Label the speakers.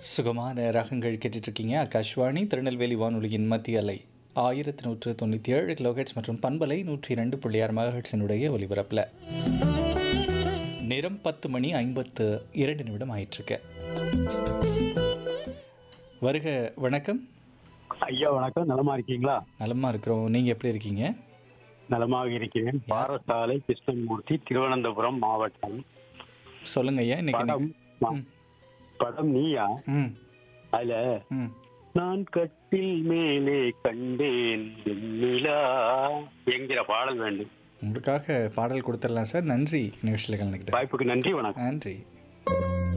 Speaker 1: சுகமான ராகங்கள் கேட்டுட்ருக்கீங்க ஆகாஷ்வாணி திருநெல்வேலி வானொலியின் மத்திய அலை ஆயிரத்தி நூற்று தொண்ணூற்றி ஏழு கிலோஹெட்ஸ் மற்றும் பண்பலை நூற்றி இரண்டு புள்ளி ஆறு மெகாஹெட்ஸினுடைய ஒலிபரப்பில் நேரம் பத்து மணி ஐம்பத்து இரண்டு நிமிடம் ஆயிட்டிருக்கு வருக வணக்கம்
Speaker 2: ஐயா வணக்கம் நலமா இருக்கீங்களா
Speaker 1: நலமா இருக்கிறோம் நீங்கள் எப்படி இருக்கீங்க
Speaker 2: நலமாக இருக்கிறேன் பாரசாலை கிருஷ்ணமூர்த்தி திருவனந்தபுரம் மாவட்டம்
Speaker 1: சொல்லுங்க ஐயா இன்னைக்கு
Speaker 2: படம்
Speaker 1: ம்.
Speaker 2: படம் நீயா
Speaker 1: ம்
Speaker 2: அதுல
Speaker 1: ம்
Speaker 2: நான் கட்டில் மேலே கண்டேன் வெண்ணிலா என்கிற பாடல் வேண்டும்
Speaker 1: உங்களுக்காக பாடல் கொடுத்துடலாம் சார் நன்றி நிகழ்ச்சியில் கலந்துக்கிட்டு
Speaker 2: வாய்ப்புக்கு நன்றி வணக்கம்
Speaker 1: நன்றி